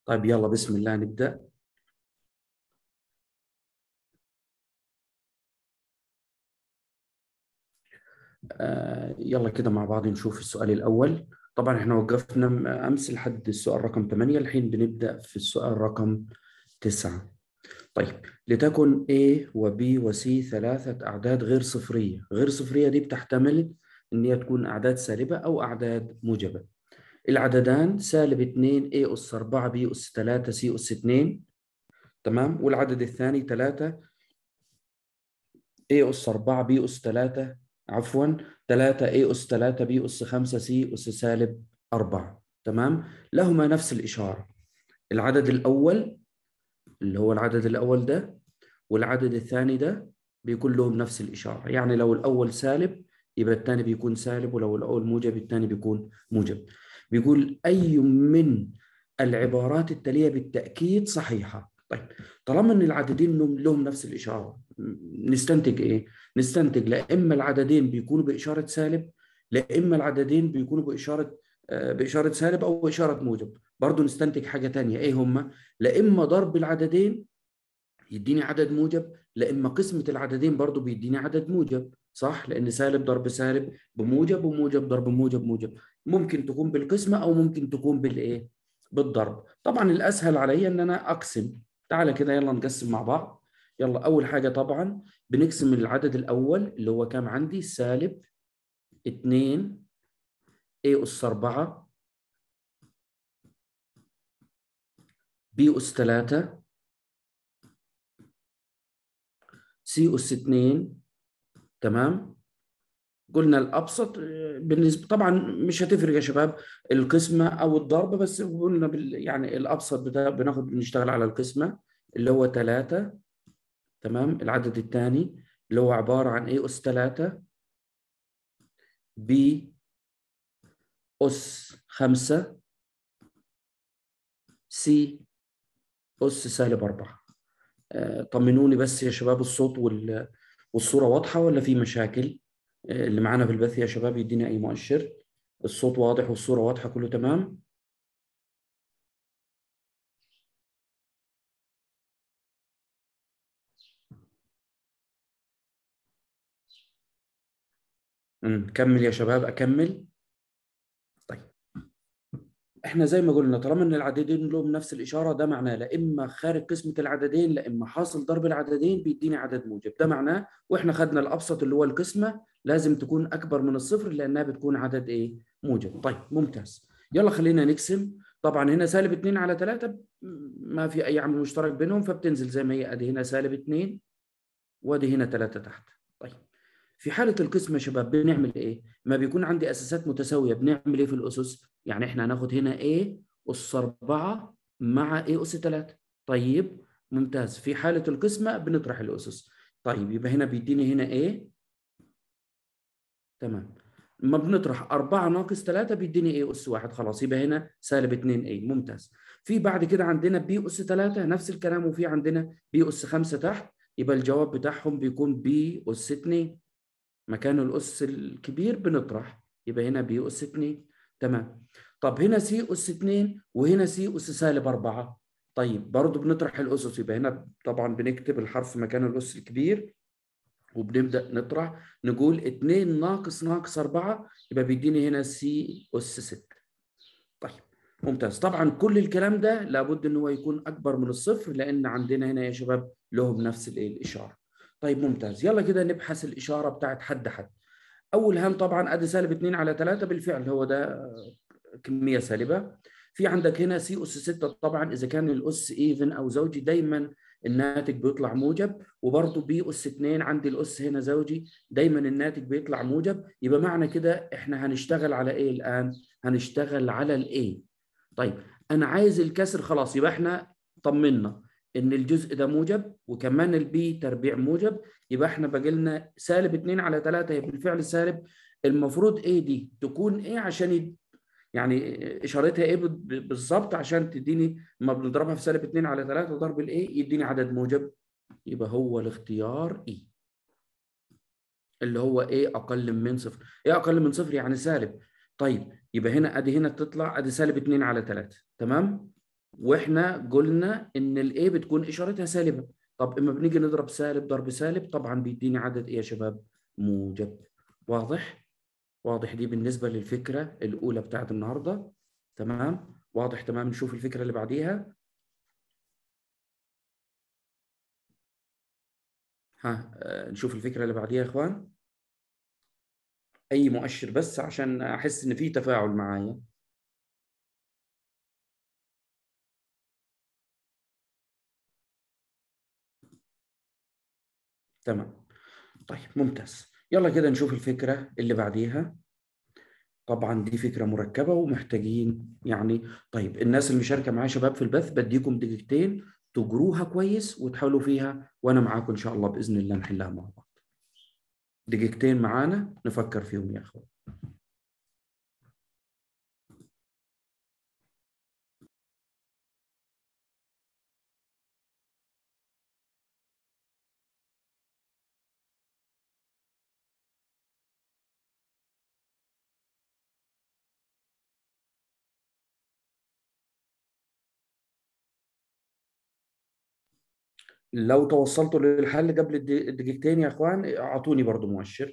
طيب يلا بسم الله نبدأ آه يلا كده مع بعض نشوف السؤال الأول طبعا احنا وقفنا أمس لحد السؤال رقم 8 الحين بنبدأ في السؤال رقم 9 طيب لتكن A و B و C ثلاثة أعداد غير صفرية غير صفرية دي بتحتمل إن هي تكون أعداد سالبة أو أعداد موجبة العددان سالب 2 A أس 4 B أس 3 C أس 2 تمام والعدد الثاني 3 A أس 4 B أس 3 عفوا 3 A أس 3 B أس 5 C أس سالب 4 تمام لهما نفس الإشارة العدد الأول اللي هو العدد الأول ده والعدد الثاني ده بيكون لهم نفس الإشارة يعني لو الأول سالب يبقى الثاني بيكون سالب ولو الأول موجب الثاني بيكون موجب بيقول أي من العبارات التالية بالتأكيد صحيحة طيب طالما ان العددين لهم نفس الاشاره نستنتج ايه نستنتج لا اما العددين بيكونوا باشاره سالب لا اما العددين بيكونوا باشاره باشاره سالب او باشاره موجب برضه نستنتج حاجه ثانيه ايه هما لا اما ضرب العددين يديني عدد موجب لا اما قسمه العددين برضه بيديني عدد موجب صح لان سالب ضرب سالب بموجب وموجب ضرب موجب موجب ممكن تكون بالقسمه او ممكن تكون بالايه بالضرب طبعا الاسهل عليا ان انا اقسم تعالى كده يلا نقسم مع بعض يلا أول حاجة طبعا بنقسم العدد الأول اللي هو كام عندي سالب 2 A أس 4 B أس 3 C أس 2 تمام قلنا الابسط بالنسبه طبعا مش هتفرق يا شباب القسمه او الضرب بس قلنا بال يعني الابسط بتاع بناخد بنشتغل على القسمه اللي هو 3 تمام العدد الثاني اللي هو عباره عن ايه اس 3 ب اس 5 سي اس سالب 4 آه طمنوني بس يا شباب الصوت وال والصوره واضحه ولا في مشاكل؟ اللي معانا في البث يا شباب يدينا اي مؤشر الصوت واضح والصوره واضحه كله تمام كمل يا شباب اكمل طيب احنا زي ما قلنا طالما ان العددين لهم نفس الاشاره ده معناه لا اما خارج قسمه العددين لا اما حاصل ضرب العددين بيديني عدد موجب ده معناه واحنا خدنا الابسط اللي هو القسمه لازم تكون اكبر من الصفر لانها بتكون عدد ايه موجب طيب ممتاز يلا خلينا نقسم طبعا هنا سالب 2 على 3 ما في اي عامل مشترك بينهم فبتنزل زي ما هي ادي هنا سالب 2 وادي هنا 3 تحت طيب في حالة القسمة يا شباب بنعمل ايه؟ ما بيكون عندي اساسات متساوية بنعمل ايه في الاسس؟ يعني احنا هناخد هنا A أس 4 مع A أس 3 طيب ممتاز في حالة القسمة بنطرح الأسس طيب يبقى هنا بيديني هنا A تمام لما بنطرح 4 ناقص 3 بيديني A أس 1 خلاص يبقى هنا سالب 2 A ممتاز في بعد كده عندنا B أس 3 نفس الكلام وفي عندنا B أس 5 تحت يبقى الجواب بتاعهم بيكون B أس 2 مكان الأس الكبير بنطرح يبقى هنا B أس 2 تمام طب هنا سي أس 2 وهنا سي أس سالب 4 طيب برضه بنطرح الأسس يبقى هنا طبعا بنكتب الحرف مكان الأس الكبير وبنبدأ نطرح نقول 2 ناقص ناقص 4 يبقى بيديني هنا سي أس 6 طيب ممتاز طبعا كل الكلام ده لابد ان هو يكون اكبر من الصفر لان عندنا هنا يا شباب لهم نفس الايه الاشاره طيب ممتاز يلا كده نبحث الاشاره بتاعت حد حد اول هام طبعا ادي سالب 2 على 3 بالفعل هو ده كميه سالبه في عندك هنا سي اس 6 طبعا اذا كان الاس ايفن او زوجي دايما الناتج بيطلع موجب وبرضه بي اس 2 عندي الاس هنا زوجي دايما الناتج بيطلع موجب يبقى معنى كده احنا هنشتغل على ايه الان هنشتغل على الاي طيب انا عايز الكسر خلاص يبقى احنا طمنا ان الجزء ده موجب وكمان البي تربيع موجب يبقى احنا باقي لنا سالب 2 على 3 هي بالفعل سالب المفروض ايه دي تكون ايه عشان يد... يعني اشارتها ايه بالظبط عشان تديني لما بنضربها في سالب 2 على 3 ضرب الايه يديني عدد موجب يبقى هو الاختيار ايه اللي هو ايه اقل من صفر ايه اقل من صفر يعني سالب طيب يبقى هنا ادي هنا تطلع ادي سالب 2 على 3 تمام واحنا قلنا ان الاي بتكون اشارتها سالبه طب اما بنيجي نضرب سالب ضرب سالب طبعا بيديني عدد ايه يا شباب موجب واضح واضح دي بالنسبه للفكره الاولى بتاعت النهارده تمام واضح تمام نشوف الفكره اللي بعديها ها آه، نشوف الفكره اللي بعديها يا اخوان اي مؤشر بس عشان احس ان في تفاعل معايا تمام طيب ممتاز يلا كده نشوف الفكرة اللي بعديها طبعا دي فكرة مركبة ومحتاجين يعني طيب الناس اللي مشاركة معايا شباب في البث بديكم دقيقتين تجروها كويس وتحاولوا فيها وانا معاكم ان شاء الله باذن الله نحلها مع بعض دقيقتين معانا نفكر فيهم يا اخوان لو توصلتوا للحل قبل الدقيقتين يا اخوان اعطوني برضو مؤشر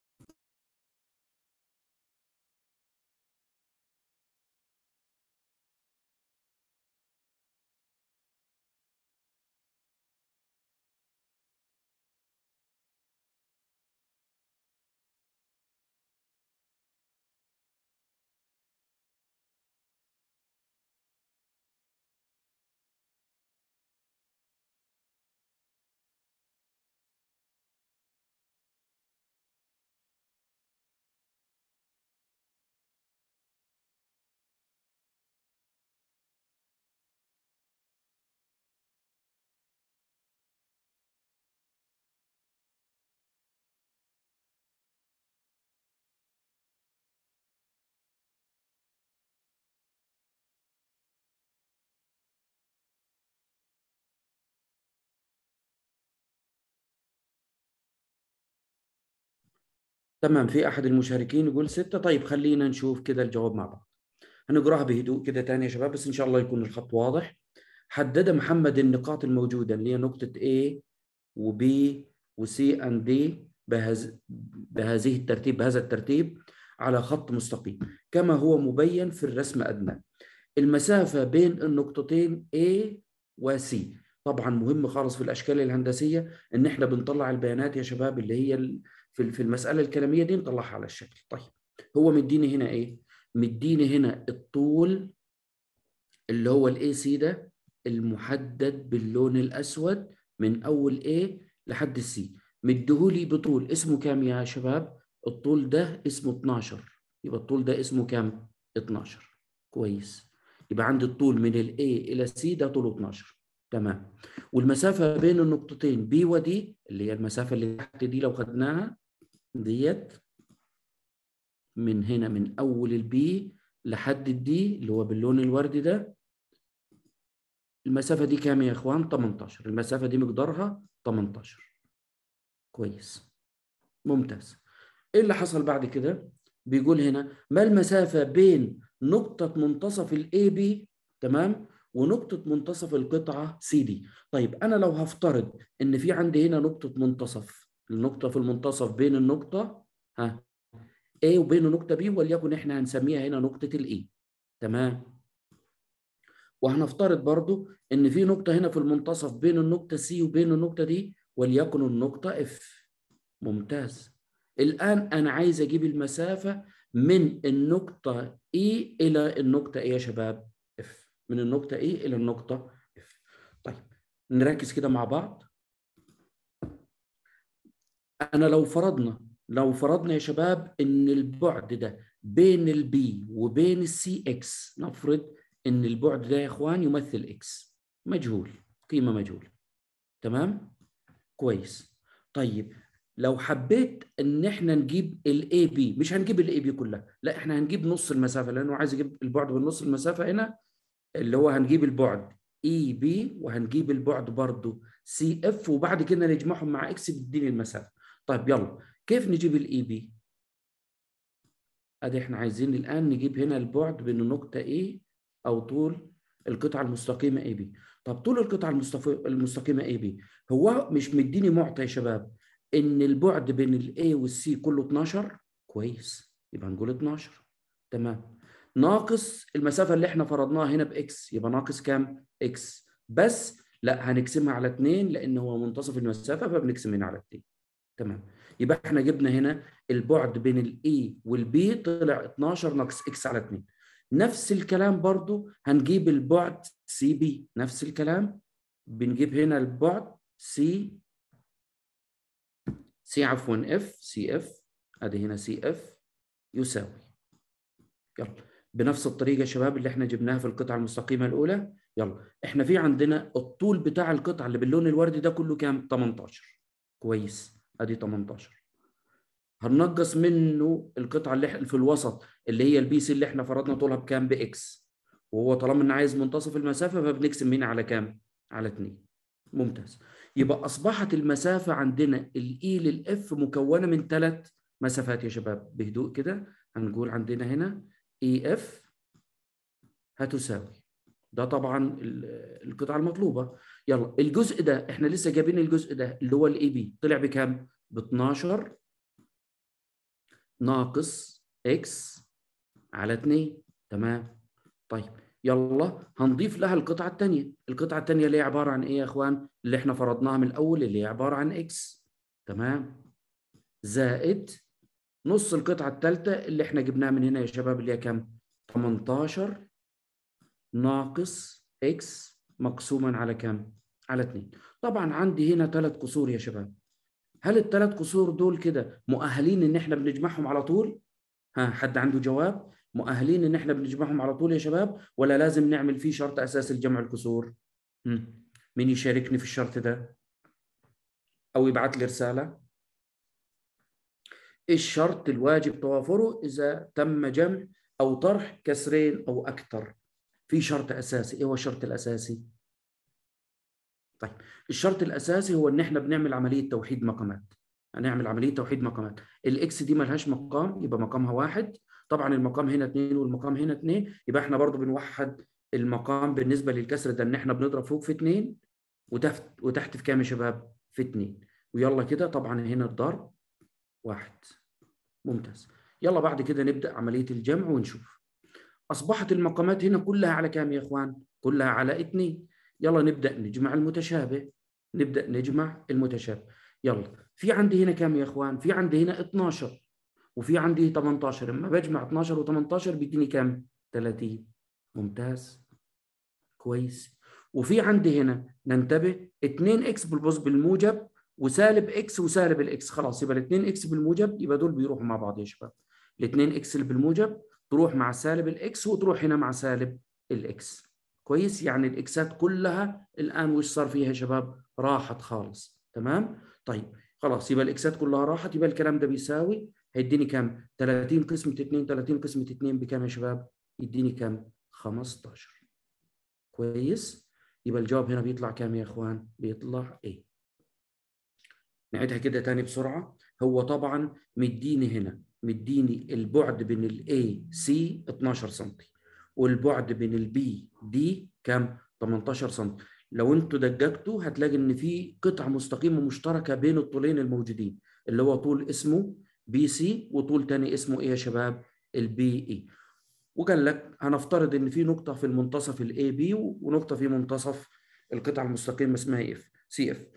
تمام في احد المشاركين يقول ستة طيب خلينا نشوف كده الجواب مع بعض هنقراها بهدوء كده تاني يا شباب بس ان شاء الله يكون الخط واضح حدد محمد النقاط الموجوده اللي هي نقطه A و B و C and D بهز... بهذه الترتيب بهذا الترتيب على خط مستقيم كما هو مبين في الرسم أدنى المسافة بين النقطتين A و C طبعا مهم خالص في الأشكال الهندسية إن إحنا بنطلع البيانات يا شباب اللي هي في في المسألة الكلامية دي نطلعها على الشكل طيب هو مديني هنا إيه؟ مديني هنا الطول اللي هو الاي سي ده المحدد باللون الأسود من أول A لحد السي مديهولي بطول اسمه كام يا شباب؟ الطول ده اسمه 12 يبقى الطول ده اسمه كام؟ 12 كويس يبقى عندي الطول من ال A إلى C ده طوله 12 تمام والمسافة بين النقطتين B و D اللي هي المسافة اللي تحت دي لو خدناها ديت من هنا من أول البي لحد الدي اللي هو باللون الوردي ده المسافة دي كام يا إخوان؟ 18 المسافة دي مقدارها 18 كويس ممتاز إيه اللي حصل بعد كده؟ بيقول هنا ما المسافة بين نقطة منتصف ال AB تمام؟ ونقطة منتصف القطعة CD طيب أنا لو هفترض إن في عندي هنا نقطة منتصف النقطة في المنتصف بين النقطة ها A وبين النقطة B وليكن إحنا هنسميها هنا نقطة ال E تمام وهنفترض برضو ان في نقطة هنا في المنتصف بين النقطة C وبين النقطة دي وليكن النقطة F ممتاز الآن أنا عايز أجيب المسافة من النقطة E إلى النقطة إيه يا شباب؟ F من النقطة E إلى النقطة F طيب نركز كده مع بعض أنا لو فرضنا لو فرضنا يا شباب إن البعد ده بين البي وبين السي اكس نفرض ان البعد ده يا اخوان يمثل اكس مجهول قيمه مجهوله تمام كويس طيب لو حبيت ان احنا نجيب الاي بي مش هنجيب الاي بي كلها لا احنا هنجيب نص المسافه لانه عايز يجيب البعد بالنص المسافه هنا اللي هو هنجيب البعد اي بي وهنجيب البعد برضه سي اف وبعد كده نجمعهم مع اكس بتديني المسافه طيب يلا كيف نجيب الاي بي ادي احنا عايزين الان نجيب هنا البعد بين النقطه A او طول القطعه المستقيمه اي بي طب طول القطعه المستقيمه اي بي هو مش مديني معطى يا شباب ان البعد بين الاي والسي كله 12 كويس يبقى نقول 12 تمام ناقص المسافه اللي احنا فرضناها هنا باكس يبقى ناقص كام اكس بس لا هنقسمها على 2 لان هو منتصف المسافه فبنقسم هنا على 2 تمام يبقى احنا جبنا هنا البعد بين الاي والبي طلع 12 ناقص اكس على 2 نفس الكلام برضو هنجيب البعد سي بي نفس الكلام بنجيب هنا البعد سي سي عفوا اف سي اف ادي هنا سي اف يساوي يلا بنفس الطريقه يا شباب اللي احنا جبناها في القطعه المستقيمه الاولى يلا احنا في عندنا الطول بتاع القطعه اللي باللون الوردي ده كله كام 18 كويس ادي 18 هننقص منه القطعه اللي في الوسط اللي هي البي سي اللي احنا فرضنا طولها بكام باكس وهو طالما ان عايز منتصف المسافه فبنقسم هنا على كام على 2 ممتاز يبقى اصبحت المسافه عندنا الاي للاف مكونه من ثلاث مسافات يا شباب بهدوء كده هنقول عندنا هنا اي اف هتساوي ده طبعا القطعه المطلوبه يلا الجزء ده احنا لسه جايبين الجزء ده اللي هو الاي بي طلع بكام ب 12 ناقص اكس على 2 تمام طيب يلا هنضيف لها القطعه الثانيه القطعه الثانيه اللي هي عباره عن ايه يا اخوان اللي احنا فرضناها من الاول اللي هي عباره عن اكس تمام زائد نص القطعه الثالثه اللي احنا جبناها من هنا يا شباب اللي هي كام 18 ناقص اكس مقسوما على كام على 2 طبعا عندي هنا ثلاث كسور يا شباب هل الثلاث كسور دول كده مؤهلين ان احنا بنجمعهم على طول ها حد عنده جواب مؤهلين ان احنا بنجمعهم على طول يا شباب ولا لازم نعمل فيه شرط اساسي لجمع الكسور مين يشاركني في الشرط ده او يبعث لي رساله الشرط الواجب توافره اذا تم جمع او طرح كسرين او اكثر في شرط اساسي ايه هو الشرط الاساسي طيب الشرط الاساسي هو ان احنا بنعمل عمليه توحيد مقامات هنعمل عمليه توحيد مقامات الاكس دي ملهاش مقام يبقى مقامها واحد طبعا المقام هنا اثنين والمقام هنا اثنين يبقى احنا برضو بنوحد المقام بالنسبه للكسر ده ان احنا بنضرب فوق في اثنين وتحت وتحت في كام يا شباب؟ في اثنين ويلا كده طبعا هنا الضرب واحد ممتاز يلا بعد كده نبدا عمليه الجمع ونشوف اصبحت المقامات هنا كلها على كام يا اخوان؟ كلها على اثنين يلا نبدا نجمع المتشابه نبدا نجمع المتشابه يلا في عندي هنا كام يا اخوان؟ في عندي هنا 12 وفي عندي 18 لما بجمع 12 و18 بيديني كام 30 ممتاز كويس وفي عندي هنا ننتبه 2 اكس بالبص بالموجب وسالب اكس وسالب الاكس خلاص يبقى ال 2 اكس بالموجب يبقى دول بيروحوا مع بعض يا شباب ال 2 اكس اللي بالموجب تروح مع سالب الاكس وتروح هنا مع سالب الاكس كويس يعني الاكسات كلها الان وش صار فيها يا شباب راحت خالص تمام طيب خلاص يبقى الاكسات كلها راحت يبقى الكلام ده بيساوي هيديني كام 30 قسمة 2 30 قسمة 2 بكام يا شباب يديني كام 15 كويس يبقى الجواب هنا بيطلع كام يا اخوان بيطلع ايه نعيدها كده تاني بسرعة هو طبعا مديني هنا مديني البعد بين الاي سي 12 سم والبعد بين البي دي كام 18 سم لو انتوا دققتوا هتلاقي ان في قطعه مستقيمه مشتركه بين الطولين الموجودين اللي هو طول اسمه بي سي وطول تاني اسمه ايه يا شباب البي اي وقال لك هنفترض ان في نقطه في المنتصف الاي بي ونقطه في منتصف القطعه المستقيمه اسمها اف سي اف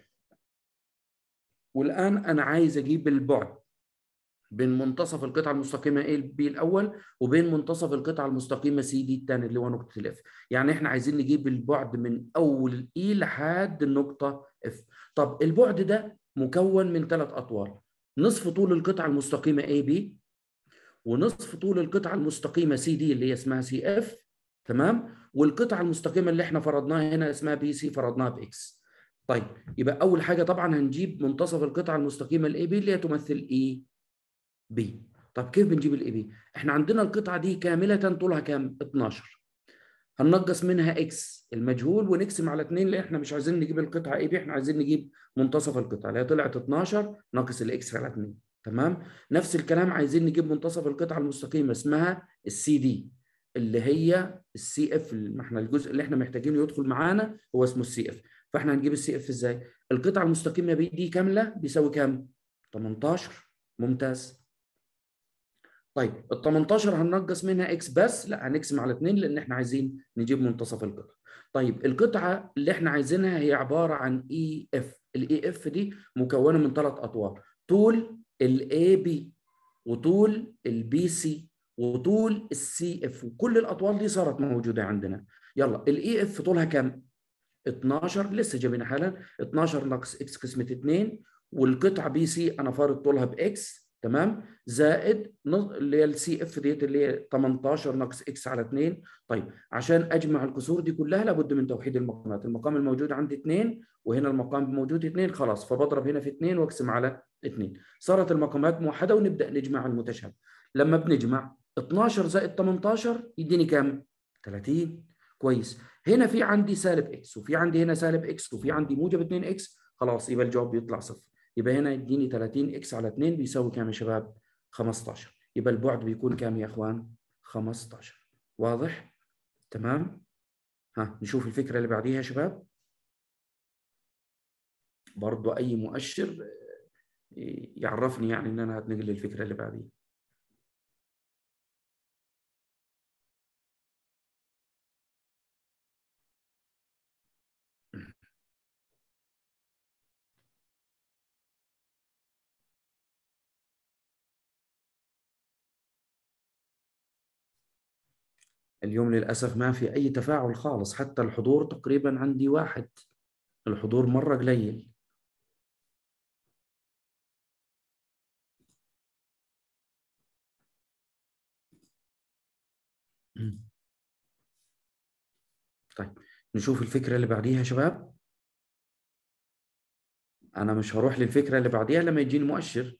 والان انا عايز اجيب البعد بين منتصف القطعه المستقيمه اي بي الاول وبين منتصف القطعه المستقيمه سي دي الثاني اللي هو نقطه الاف يعني احنا عايزين نجيب البعد من اول اي لحد النقطه اف طب البعد ده مكون من ثلاث اطوال نصف طول القطعه المستقيمه اي بي ونصف طول القطعه المستقيمه سي دي اللي هي اسمها سي اف تمام والقطعه المستقيمه اللي احنا فرضناها هنا اسمها بي سي فرضناها باكس طيب يبقى اول حاجه طبعا هنجيب منتصف القطعه المستقيمه الاي بي اللي هي تمثل اي بي طب كيف بنجيب الاي بي احنا عندنا القطعه دي كامله طولها كام 12 هننقص منها اكس المجهول ونقسم على 2 لان احنا مش عايزين نجيب القطعه اي بي احنا عايزين نجيب منتصف القطعه اللي هي طلعت 12 ناقص الاكس على 2 تمام نفس الكلام عايزين نجيب منتصف القطعه المستقيمه اسمها السي دي اللي هي السي اف ما احنا الجزء اللي احنا محتاجينه يدخل معانا هو اسمه السي اف فاحنا هنجيب السي اف ازاي القطعه المستقيمه بي دي كامله بيساوي كام 18 ممتاز طيب ال 18 هننقص منها اكس بس لا هنقسم على 2 لان احنا عايزين نجيب منتصف القطعه طيب القطعه اللي احنا عايزينها هي عباره عن اي اف الاي اف دي مكونه من ثلاث اطوال طول الاي بي وطول البي سي وطول السي اف وكل الاطوال دي صارت موجوده عندنا يلا الاي اف طولها كام 12 لسه جايبين حالا 12 ناقص اكس قسمه 2 والقطعه بي سي انا فارض طولها باكس تمام زائد اللي هي السي اف ديت اللي هي 18 ناقص اكس على 2 طيب عشان اجمع الكسور دي كلها لابد من توحيد المقامات المقام الموجود عندي 2 وهنا المقام موجود 2 خلاص فبضرب هنا في 2 واقسم على 2 صارت المقامات موحده ونبدا نجمع المتشابه لما بنجمع 12 زائد 18 يديني كام 30 كويس هنا في عندي سالب اكس وفي عندي هنا سالب اكس وفي عندي موجب 2 اكس خلاص يبقى الجواب بيطلع صفر يبقى هنا يديني 30 اكس على 2 بيساوي كام يا شباب 15 يبقى البعد بيكون كام يا اخوان 15 واضح تمام ها نشوف الفكره اللي بعديها يا شباب برضو اي مؤشر يعرفني يعني ان انا هتنقل للفكره اللي بعديها اليوم للأسف ما في أي تفاعل خالص حتى الحضور تقريبا عندي واحد الحضور مرة قليل طيب نشوف الفكرة اللي بعديها يا شباب أنا مش هروح للفكرة اللي بعديها لما يجيني مؤشر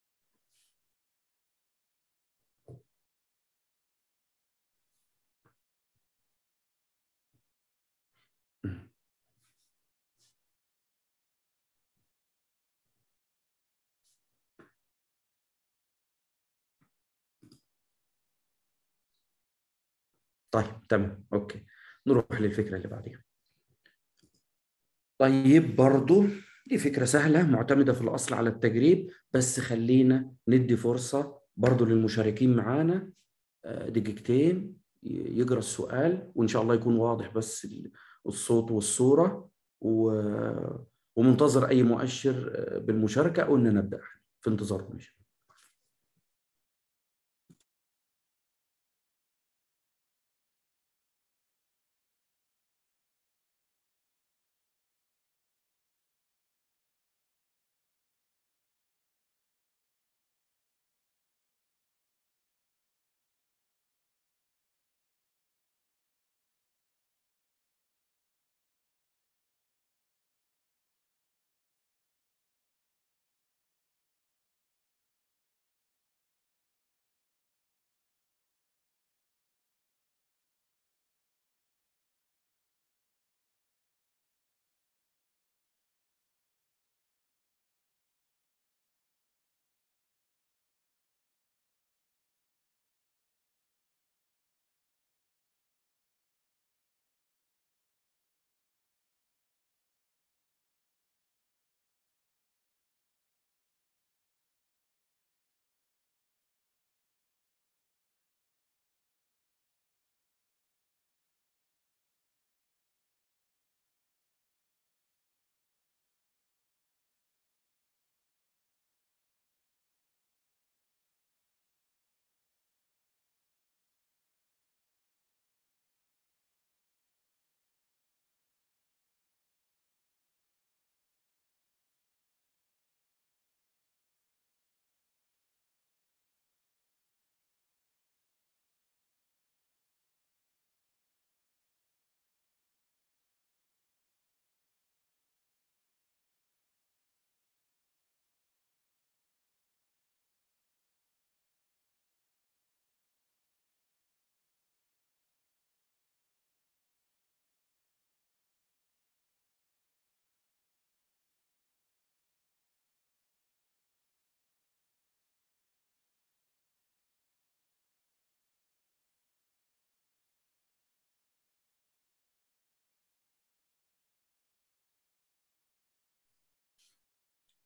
طيب تمام اوكي نروح للفكره اللي بعديها طيب برضو دي فكرة سهلة معتمدة في الأصل على التجريب بس خلينا ندي فرصة برضو للمشاركين معانا دقيقتين يقرأ السؤال وإن شاء الله يكون واضح بس الصوت والصورة ومنتظر أي مؤشر بالمشاركة أو إن نبدأ في انتظاركم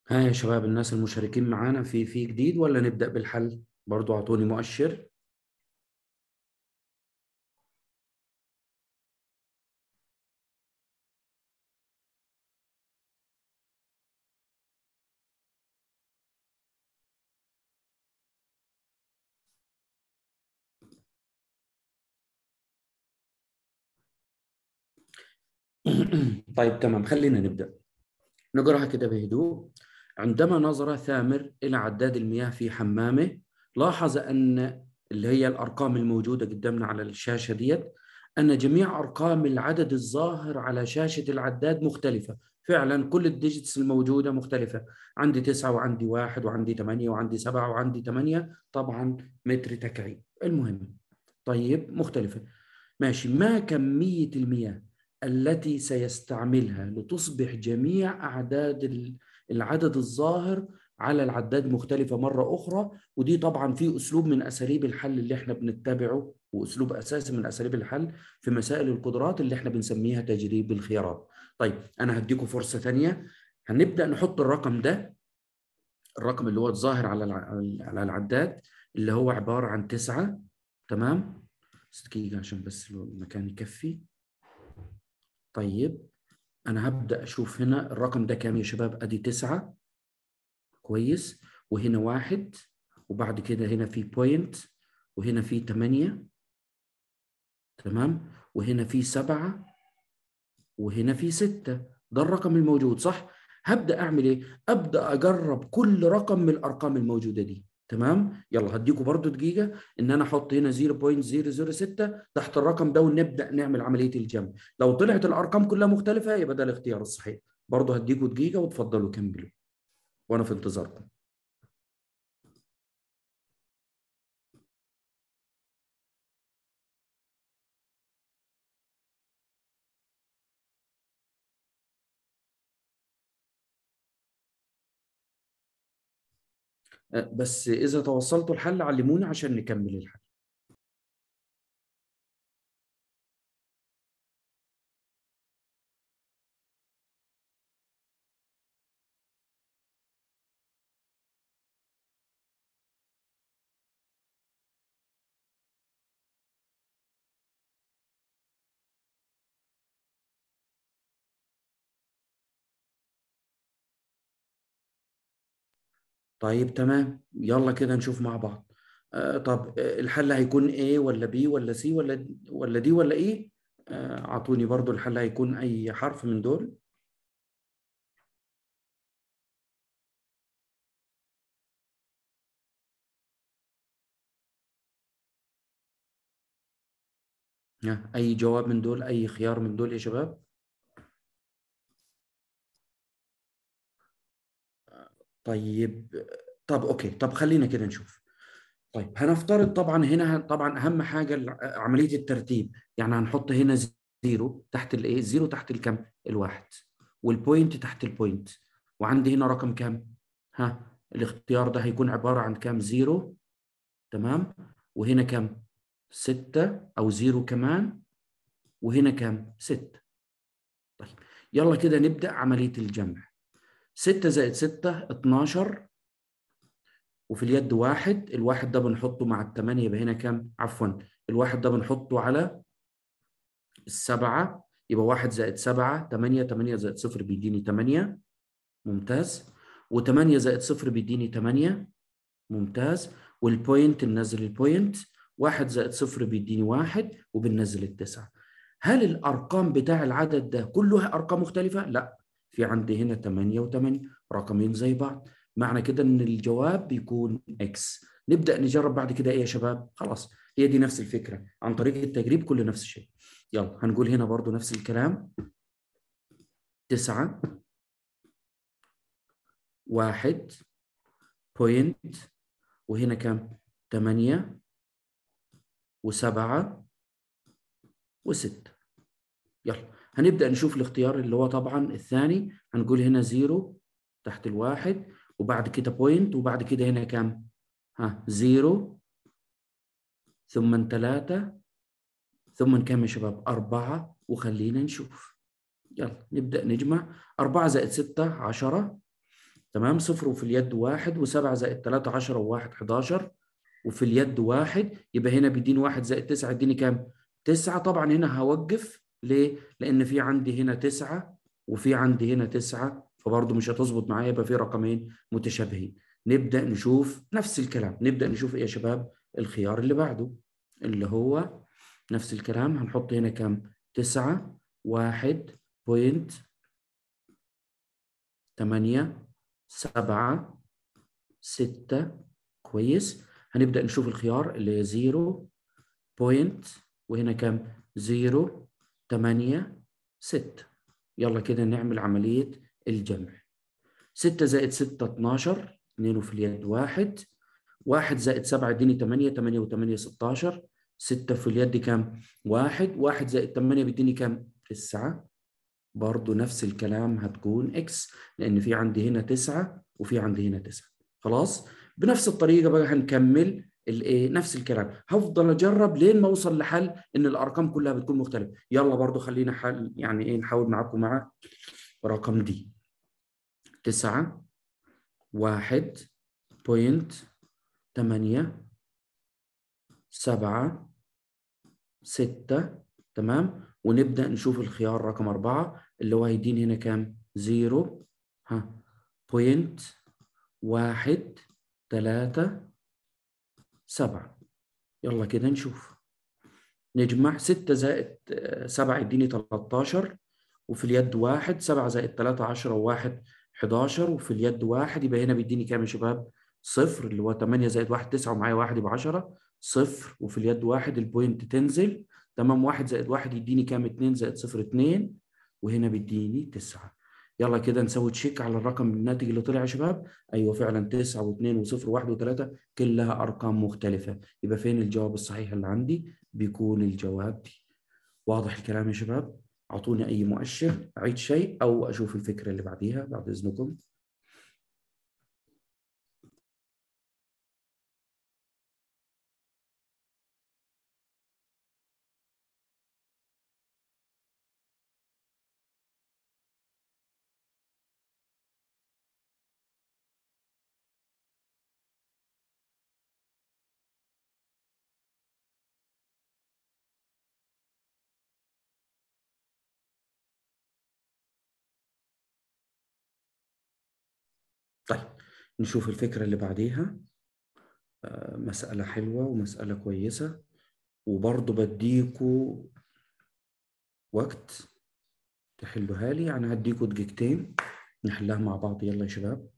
ها يا شباب الناس المشاركين معانا في في جديد ولا نبدأ بالحل برضو أعطوني مؤشر طيب تمام خلينا نبدأ نقراها كده بهدوء عندما نظر ثامر إلى عداد المياه في حمامه لاحظ أن اللي هي الأرقام الموجودة قدامنا على الشاشة ديت أن جميع أرقام العدد الظاهر على شاشة العداد مختلفة فعلا كل الديجيتس الموجودة مختلفة عندي تسعة وعندي واحد وعندي ثمانية وعندي سبعة وعندي ثمانية طبعا متر تكعيب المهم طيب مختلفة ماشي ما كمية المياه التي سيستعملها لتصبح جميع أعداد العدد الظاهر على العداد مختلفة مرة أخرى ودي طبعا في أسلوب من أساليب الحل اللي احنا بنتبعه وأسلوب أساسي من أساليب الحل في مسائل القدرات اللي احنا بنسميها تجريب الخيارات طيب أنا هديكم فرصة ثانية هنبدأ نحط الرقم ده الرقم اللي هو الظاهر على على العداد اللي هو عبارة عن تسعة تمام دقيقة عشان بس المكان يكفي طيب أنا هبدأ أشوف هنا الرقم ده كام يا شباب أدي تسعة كويس وهنا واحد وبعد كده هنا في بوينت وهنا في تمانية تمام وهنا في سبعة وهنا في ستة ده الرقم الموجود صح هبدأ أعمل إيه أبدأ أجرب كل رقم من الأرقام الموجودة دي تمام يلا هديكم برضو دقيقة ان انا احط هنا 0.006 تحت الرقم ده ونبدأ نعمل عملية الجمع لو طلعت الارقام كلها مختلفة يبقى ده الاختيار الصحيح برضو هديكم دقيقة وتفضلوا كملوا وانا في انتظاركم بس إذا توصلتوا الحل علموني عشان نكمل الحل طيب تمام يلا كده نشوف مع بعض آه طب الحل هيكون A ولا B ولا C ولا ولا D ولا E آه اعطوني برضو الحل هيكون اي حرف من دول اي جواب من دول اي خيار من دول يا شباب طيب طب اوكي طب خلينا كده نشوف طيب هنفترض طبعا هنا طبعا اهم حاجه عمليه الترتيب يعني هنحط هنا زيرو تحت الايه زيرو تحت الكم الواحد والبوينت تحت البوينت وعندي هنا رقم كام ها الاختيار ده هيكون عباره عن كام زيرو تمام وهنا كام ستة أو زيرو كمان وهنا كام ستة طيب يلا كده نبدأ عملية الجمع ستة زائد ستة اتناشر وفي اليد واحد الواحد ده بنحطه مع الثمانية يبقى هنا كام عفوا الواحد ده بنحطه على السبعة يبقى واحد زائد سبعة تمانية تمانية زائد صفر بيديني تمانية ممتاز وتمانية زائد صفر بيديني تمانية ممتاز والبوينت ننزل البوينت واحد زائد صفر بيديني واحد وبننزل التسعة هل الأرقام بتاع العدد ده كلها أرقام مختلفة؟ لا في عندي هنا 8 و8 رقمين زي بعض معنى كده ان الجواب بيكون اكس نبدا نجرب بعد كده ايه يا شباب خلاص هي دي نفس الفكره عن طريق التجريب كله نفس الشيء يلا هنقول هنا برضو نفس الكلام تسعة واحد بوينت وهنا كم ثمانية وسبعة وستة يلا هنبدأ نشوف الاختيار اللي هو طبعا الثاني هنقول هنا زيرو تحت الواحد وبعد كده بوينت وبعد كده هنا كام؟ ها زيرو ثم ثلاثة ثم كم يا شباب؟ أربعة وخلينا نشوف يلا نبدأ نجمع أربعة زائد ستة عشرة تمام صفر وفي اليد واحد وسبعة زائد تلاتة عشرة وواحد حداشر وفي اليد واحد يبقى هنا بيديني واحد زائد تسعة يديني كام؟ تسعة طبعا هنا هوقف ليه؟ لأن في عندي هنا تسعة وفي عندي هنا تسعة فبرضه مش هتظبط معايا يبقى في رقمين متشابهين نبدأ نشوف نفس الكلام نبدأ نشوف إيه يا شباب الخيار اللي بعده اللي هو نفس الكلام هنحط هنا كام؟ تسعة واحد بوينت تمانية سبعة ستة كويس هنبدأ نشوف الخيار اللي هي زيرو بوينت وهنا كام؟ زيرو تمانية ستة يلا كده نعمل عملية الجمع ستة زائد ستة اتناشر اتنين في اليد واحد واحد زائد سبعة اديني تمانية تمانية وتمانية ستاشر ستة في اليد كام؟ واحد واحد زائد تمانية بيديني كام؟ تسعة برضو نفس الكلام هتكون اكس لأن في عندي هنا تسعة وفي عندي هنا تسعة خلاص؟ بنفس الطريقة بقى هنكمل الايه نفس الكلام هفضل اجرب لين ما اوصل لحل ان الارقام كلها بتكون مختلفه يلا برضو خلينا حل يعني ايه نحاول معاكم مع رقم دي تسعة واحد بوينت تمانية سبعة ستة تمام ونبدأ نشوف الخيار رقم أربعة اللي هو هيديني هنا كام زيرو ها بوينت واحد تلاتة سبعة يلا كده نشوف نجمع ستة زائد سبعة يديني تلاتاشر وفي اليد واحد سبعة زائد تلاتة عشرة وواحد حداشر وفي اليد واحد يبقى هنا بيديني كام يا شباب؟ صفر اللي هو تمانية زائد واحد تسعة ومعايا واحد يبقى عشرة صفر وفي اليد واحد البوينت تنزل تمام واحد زائد واحد يديني كام اتنين زائد صفر اتنين وهنا بيديني تسعة يلا كده نسوي تشيك على الرقم الناتج اللي طلع يا شباب ايوه فعلا تسعة واثنين وصفر وواحد وثلاثة كلها ارقام مختلفة يبقى فين الجواب الصحيح اللي عندي؟ بيكون الجواب دي واضح الكلام يا شباب؟ اعطوني اي مؤشر اعيد شيء او اشوف الفكرة اللي بعديها بعد اذنكم طيب نشوف الفكرة اللي بعديها مسألة حلوة ومسألة كويسة وبرضه بديكوا وقت تحلوها لي يعني هديكوا دقيقتين نحلها مع بعض يلا يا شباب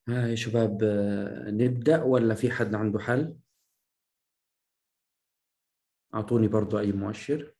ها يا شباب نبدأ ولا في حد عنده حل؟ أعطوني برضو أي مؤشر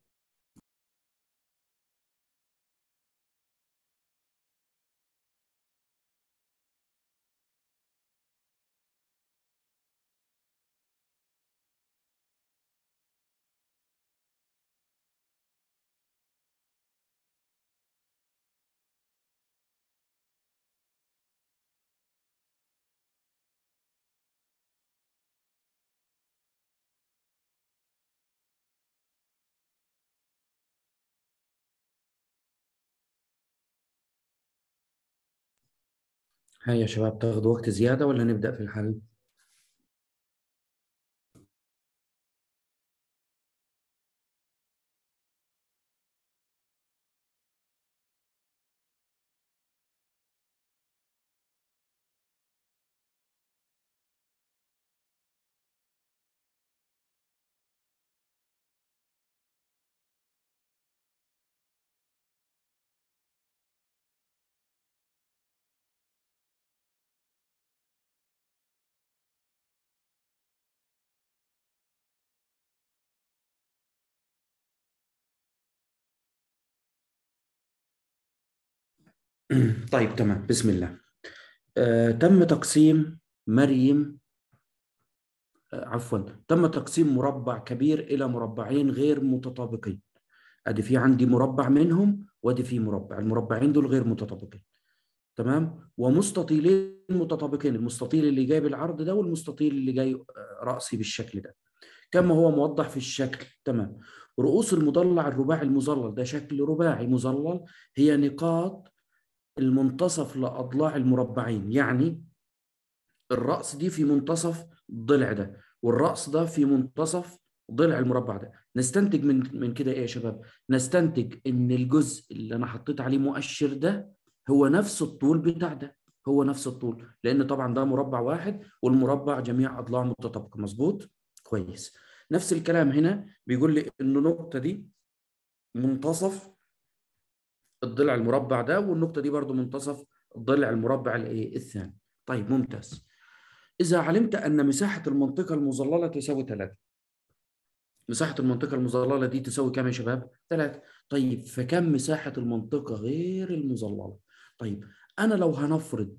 ها يا شباب تاخذوا وقت زيادة ولا نبدأ في الحل؟ طيب تمام بسم الله آه، تم تقسيم مريم آه، عفوا تم تقسيم مربع كبير إلى مربعين غير متطابقين أدي في عندي مربع منهم وأدي في مربع المربعين دول غير متطابقين تمام ومستطيلين متطابقين المستطيل اللي جاي بالعرض ده والمستطيل اللي جاي آه، رأسي بالشكل ده كما هو موضح في الشكل تمام رؤوس المضلع الرباعي المظلل ده شكل رباعي مظلل هي نقاط المنتصف لأضلاع المربعين يعني الرأس دي في منتصف الضلع ده والرأس ده في منتصف ضلع المربع ده نستنتج من من كده ايه يا شباب نستنتج ان الجزء اللي انا حطيت عليه مؤشر ده هو نفس الطول بتاع ده هو نفس الطول لان طبعا ده مربع واحد والمربع جميع اضلاعه متطابقه مظبوط كويس نفس الكلام هنا بيقول لي ان النقطه دي منتصف الضلع المربع ده والنقطة دي برضو منتصف الضلع المربع الايه الثاني طيب ممتاز إذا علمت أن مساحة المنطقة المظللة تساوي 3 مساحة المنطقة المظللة دي تساوي كام يا شباب؟ 3 طيب فكم مساحة المنطقة غير المظللة؟ طيب أنا لو هنفرض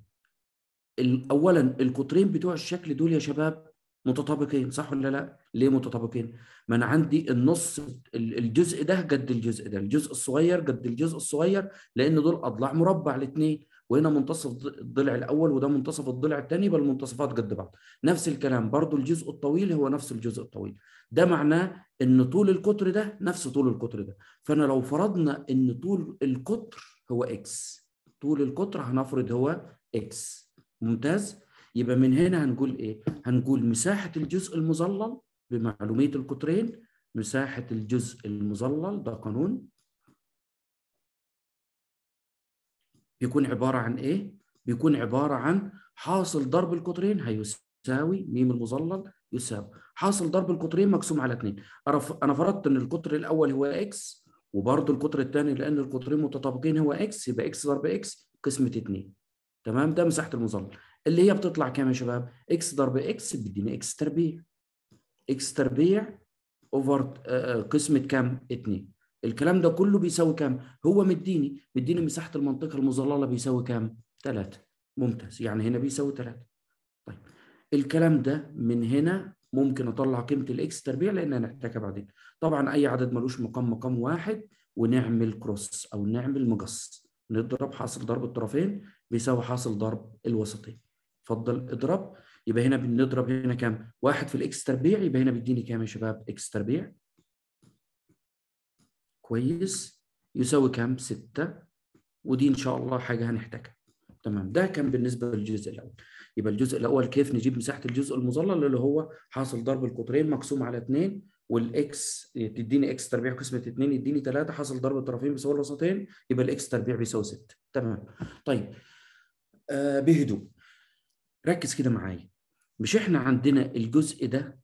أولا القطرين بتوع الشكل دول يا شباب متطابقين صح ولا لا؟ ليه متطابقين؟ ما انا عندي النص الجزء ده قد الجزء ده، الجزء الصغير قد الجزء الصغير لان دول اضلاع مربع الاثنين، وهنا منتصف الضلع الاول وده منتصف الضلع الثاني يبقى المنتصفات قد بعض. نفس الكلام برضو الجزء الطويل هو نفس الجزء الطويل. ده معناه ان طول القطر ده نفس طول القطر ده. فانا لو فرضنا ان طول القطر هو اكس، طول القطر هنفرض هو اكس. ممتاز؟ يبقى من هنا هنقول ايه هنقول مساحه الجزء المظلل بمعلوميه القطرين مساحه الجزء المظلل ده قانون بيكون عباره عن ايه بيكون عباره عن حاصل ضرب القطرين هيساوي ميم المظلل يساوي حاصل ضرب القطرين مقسوم على 2 انا فرضت ان القطر الاول هو اكس وبرضه القطر الثاني لان القطرين متطابقين هو اكس يبقى اكس ضرب اكس قسمه 2 تمام ده مساحه المظلل اللي هي بتطلع كام يا شباب؟ اكس ضرب اكس بيديني اكس تربيع اكس تربيع اوفر قسمة كام؟ 2 الكلام ده كله بيساوي كام؟ هو مديني مديني مساحة المنطقة المظللة بيساوي كام؟ 3 ممتاز يعني هنا بيساوي 3 طيب الكلام ده من هنا ممكن اطلع قيمة الاكس تربيع لان هنحتاجها بعدين طبعا اي عدد ملوش مقام مقام واحد ونعمل كروس او نعمل مقص نضرب حاصل ضرب الطرفين بيساوي حاصل ضرب الوسطين اتفضل اضرب يبقى هنا بنضرب هنا كام؟ واحد في الاكس تربيع يبقى هنا بيديني كام يا شباب؟ اكس تربيع كويس يساوي كام؟ 6 ودي ان شاء الله حاجه هنحتاجها تمام ده كان بالنسبه للجزء الاول يبقى الجزء الاول كيف نجيب مساحه الجزء المظلل اللي هو حاصل ضرب القطرين مقسوم على 2 والاكس تديني اكس تربيع قسمه 2 يديني 3 حاصل ضرب الطرفين بيساوي الوسطين يبقى الاكس تربيع بيساوي 6 تمام طيب آه بهدوء ركز كده معايا مش احنا عندنا الجزء ده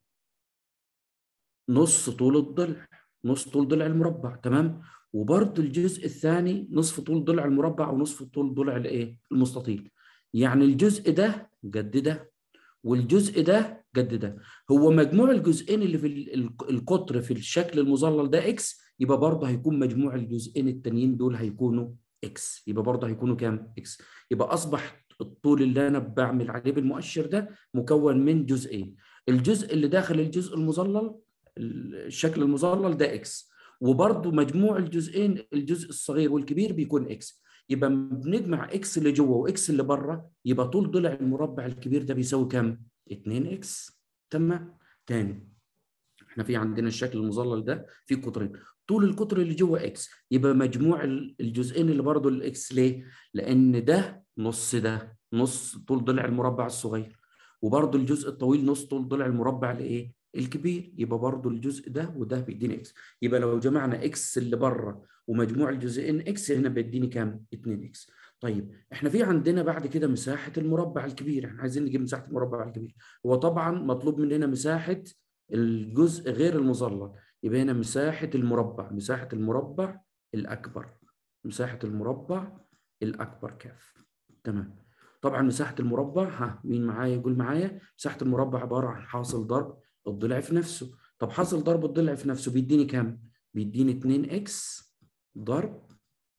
نص طول الضلع نص طول ضلع المربع تمام وبرضه الجزء الثاني نصف طول ضلع المربع ونصف طول ضلع الايه المستطيل يعني الجزء ده قد ده والجزء ده قد ده هو مجموع الجزئين اللي في ال- ال- القطر في الشكل المظلل ده اكس يبقى برضه هيكون مجموع الجزئين التانيين دول هيكونوا اكس يبقى برضه هيكونوا كام اكس يبقى اصبح الطول اللي انا بعمل عليه بالمؤشر ده مكون من جزئين الجزء اللي داخل الجزء المظلل الشكل المظلل ده اكس وبرضه مجموع الجزئين الجزء الصغير والكبير بيكون اكس يبقى بنجمع اكس اللي جوه واكس اللي بره يبقى طول ضلع المربع الكبير ده بيساوي كام 2 اكس تمام تاني احنا في عندنا الشكل المظلل ده في قطرين طول القطر اللي جوه اكس يبقى مجموع ال- الجزئين اللي برضه الاكس ليه لان ده نص ده نص طول ضلع المربع الصغير وبرضه الجزء الطويل نص طول ضلع المربع الايه الكبير يبقى برضه الجزء ده وده بيديني اكس يبقى لو جمعنا اكس اللي بره ومجموع الجزئين اكس هنا بيديني كام 2 اكس طيب احنا في عندنا بعد كده مساحه المربع الكبير احنا عايزين نجيب مساحه المربع الكبير هو طبعا مطلوب مننا مساحه الجزء غير المظلل يبقى هنا مساحه المربع مساحه المربع الاكبر مساحه المربع الاكبر كاف تمام طبعا مساحه المربع ها مين معايا يقول معايا مساحه المربع عباره عن حاصل ضرب الضلع في نفسه طب حاصل ضرب الضلع في نفسه بيديني كام بيديني 2 اكس ضرب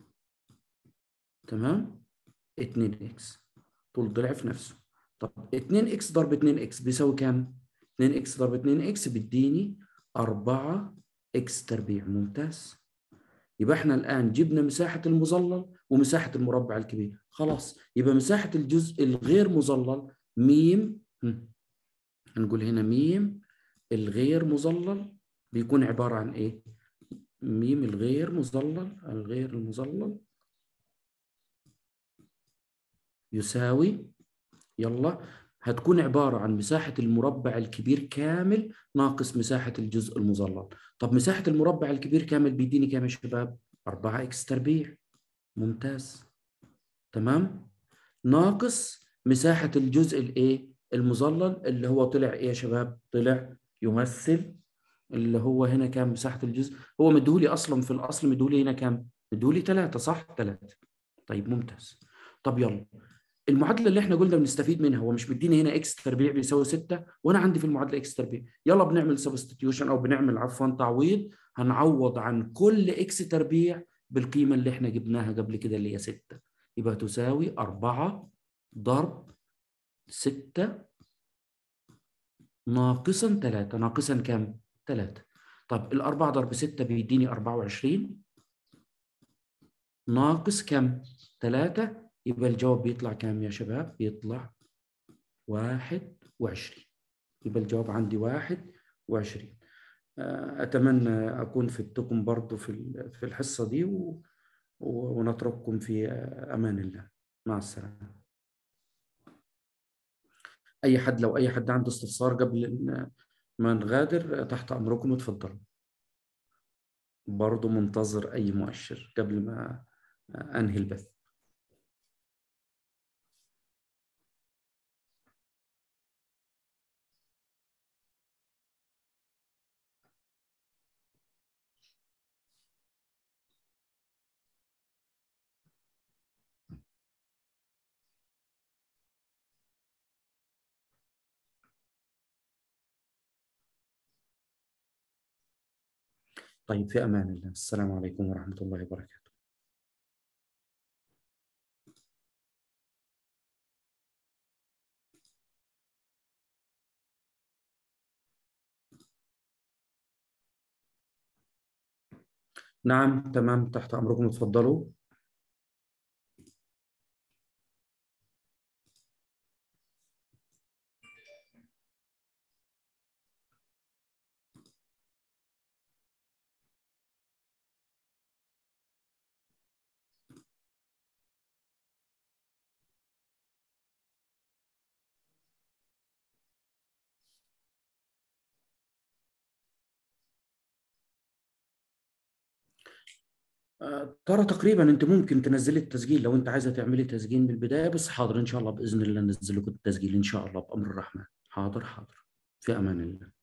تمام 2 اكس طول ضلع في نفسه طب 2 اكس ضرب 2 اكس بيساوي كام 2 اكس ضرب 2 اكس بيديني 4 اكس تربيع ممتاز يبقى احنا الان جبنا مساحه المظلل ومساحه المربع الكبير خلاص يبقى مساحه الجزء الغير مظلل ميم هم. هنقول هنا ميم الغير مظلل بيكون عباره عن ايه ميم الغير مظلل الغير المظلل يساوي يلا هتكون عبارة عن مساحة المربع الكبير كامل ناقص مساحة الجزء المظلل طب مساحة المربع الكبير كامل بيديني كام يا شباب 4 اكس تربيع ممتاز تمام ناقص مساحة الجزء الايه المظلل اللي هو طلع ايه يا شباب طلع يمثل اللي هو هنا كام مساحة الجزء هو مديهولي اصلا في الاصل مديهولي هنا كام مديهولي 3 صح 3 طيب ممتاز طب يلا المعادله اللي احنا قلنا بنستفيد منها هو مش مديني هنا اكس تربيع بيساوي 6 وانا عندي في المعادله اكس تربيع يلا بنعمل سبستيتيوشن او بنعمل عفوا تعويض هنعوض عن كل اكس تربيع بالقيمه اللي احنا جبناها قبل كده اللي هي 6 يبقى تساوي 4 ضرب 6 ناقصا 3 ناقصا كام 3 طب الأربعة ضرب 6 بيديني 24 ناقص كم 3 يبقى الجواب بيطلع كام يا شباب؟ بيطلع واحد وعشرين يبقى الجواب عندي واحد وعشرين أتمنى أكون فدتكم برضو في في الحصة دي و... ونترككم في أمان الله مع السلامة أي حد لو أي حد عنده استفسار قبل ما نغادر تحت أمركم اتفضلوا برضو منتظر أي مؤشر قبل ما أنهي البث طيب في أمان الله السلام عليكم ورحمة الله وبركاته نعم تمام تحت أمركم اتفضلوا ترى تقريبا انت ممكن تنزلي التسجيل لو انت عايزه تعملي تسجيل من البدايه بس حاضر ان شاء الله باذن الله ننزل لكم التسجيل ان شاء الله بامر الرحمن حاضر حاضر في امان الله